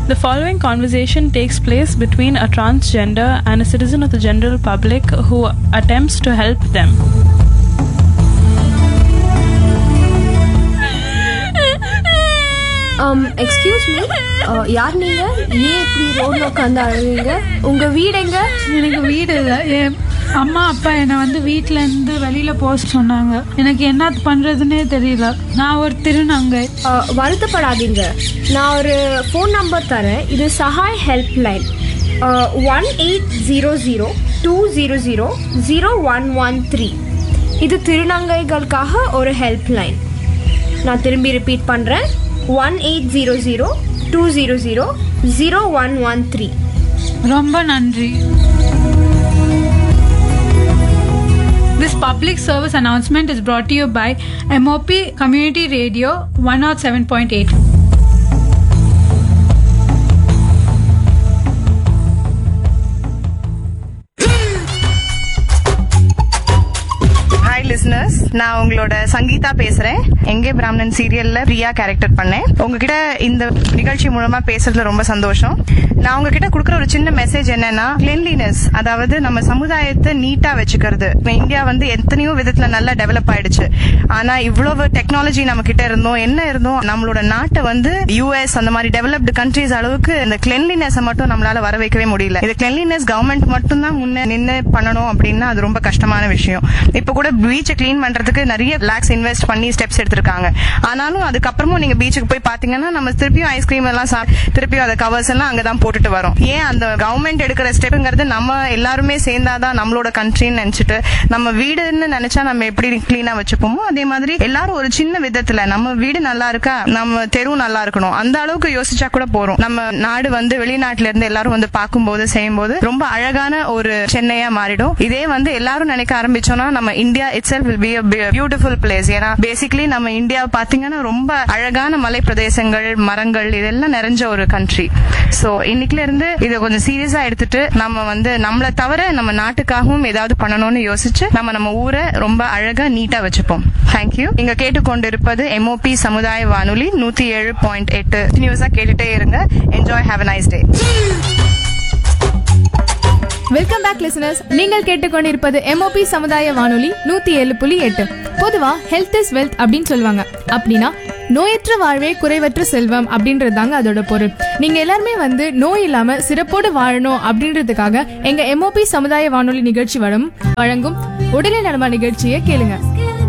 The following conversation takes place between a transgender and a citizen of the general public who attempts to help them. um excuse me யார் நீங்க ஏன் இப்படி ரோட்ல உட்காந்து அழுவீங்க உங்க வீடு எங்க எனக்கு வீடு இல்லை என் அம்மா அப்பா என்னை வந்து வீட்ல இருந்து வெளியில போக சொன்னாங்க எனக்கு என்ன பண்றதுன்னே தெரியல நான் ஒரு திருநங்கை Uh, வருத்தப்படாதீங்க நான் ஒரு ஃபோன் நம்பர் தரேன் இது Sahay helpline one eight zero zero two zero zero zero one one three இது திருநங்கைகளுக்காக ஒரு ஹெல்ப் லைன் நான் திரும்பி ரிப்பீட் பண்ணுறேன் one eight zero zero two zero zero zero one one three ரொம்ப நன்றி This public service announcement is brought to you by MOP Community Radio 107.8. Hi listeners நான் உங்களோட சங்கீதா பேசுறேன் எங்கே பிராமணன் சீரியல்ல பிரியா கேரக்டர் பண்ணேன் உங்ககிட்ட இந்த நிகழ்ச்சி மூலமா பேசுறதுல ரொம்ப சந்தோஷம் நான் உங்ககிட்ட கொடுக்குற ஒரு சின்ன மெசேஜ் என்னன்னா கிளென்லினஸ் அதாவது நம்ம சமுதாயத்தை நீட்டா வச்சுக்கிறது இப்ப இந்தியா வந்து எத்தனையோ விதத்துல நல்லா டெவலப் ஆயிடுச்சு ஆனா இவ்வளவு டெக்னாலஜி நம்ம கிட்ட இருந்தோம் என்ன இருந்தோம் நம்மளோட நாட்டை வந்து யூஎஸ் அந்த மாதிரி டெவலப்டு கண்ட்ரீஸ் அளவுக்கு இந்த கிளென்லினஸ் மட்டும் நம்மளால வர வைக்கவே முடியல இது கிளென்லினஸ் கவர்மெண்ட் மட்டும் தான் முன்ன நின்று பண்ணணும் அப்படின்னா அது ரொம்ப கஷ்டமான விஷயம் இப்ப கூட பீச்சை க்ளீன் பண்றதுக்கு நிறைய லேக்ஸ் இன்வெஸ்ட் பண்ணி ஸ்டெப்ஸ் எடுத்திருக்காங்க ஆனாலும் அதுக்கப்புறமும் நீங்க பீச்சுக்கு போய் பாத்தீங்கன்னா நம்ம திருப்பியும் ஐஸ்கிரீம் எல்லாம் சாப்~ திருப்பியும் அந்த கவர்ஸ் எல்லாம் அங்கதான் போட்டுட்டு வரோம் ஏன் அந்த கவர்மெண்ட் எடுக்கிற ஸ்டெப்புங்கிறது நம்ம எல்லாருமே சேர்ந்தாதான் நம்மளோட கண்ட்ரின்னு நினைச்சிட்டு நம்ம வீடுன்னு நினைச்சா நம்ம எப்படி கிளீனா வச்சுப்போமோ அதே மாதிரி எல்லாரும் ஒரு சின்ன விதத்துல நம்ம வீடு நல்லா இருக்கா நம்ம தெரு நல்லா இருக்கணும் அந்த அளவுக்கு யோசிச்சா கூட போறோம் நம்ம நாடு வந்து வெளிநாட்டுல இருந்து எல்லாரும் வந்து பார்க்கும்போது செய்யும்போது ரொம்ப அழகான ஒரு சென்னையா மாறிடும் இதே வந்து எல்லாரும் நினைக்க ஆரம்பிச்சோம்னா நம்ம India it's will be beautiful place ஏன்னா பேசிக்கலி நம்ம இந்தியா பாத்தீங்கன்னா ரொம்ப அழகான மலை பிரதேசங்கள் மரங்கள் இதெல்லாம் நிறைஞ்ச ஒரு கண்ட்ரி சோ இன்னைக்குல இருந்து இதை கொஞ்சம் சீரியஸா எடுத்துட்டு நம்ம வந்து நம்மளை தவிர நம்ம நாட்டுக்காகவும் ஏதாவது பண்ணணும்னு யோசிச்சு நம்ம நம்ம ஊரை ரொம்ப அழகா நீட்டா வச்சுப்போம் தேங்க்யூ நீங்க கேட்டுக்கொண்டிருப்பது எம்ஓபி சமுதாய வானொலி நூத்தி ஏழு பாயிண்ட் எட்டு நியூஸா கேட்டுட்டே இருங்க enjoy have nice day welcome back listeners நீங்கள் கேட்டுக்கொண்டிருப்பது எம்ஓபி சமுதாய வானொலி நூத்தி ஏழு புள்ளி எட்டு பொதுவா ஹெல்த் இஸ் வெல்த் அப்படின்னு சொல்லுவாங்க அப்படின்னா நோயற்ற வாழ்வே குறைவற்ற செல்வம் அப்படின்றது தாங்க அதோட பொருள் நீங்க எல்லாருமே வந்து நோய் இல்லாம சிறப்போடு வாழணும் அப்படின்றதுக்காக எங்க எம்ஓபி சமுதாய வானொலி நிகழ்ச்சி வரும் வழங்கும் உடலை நலமா நிகழ்ச்சியை கேளுங்க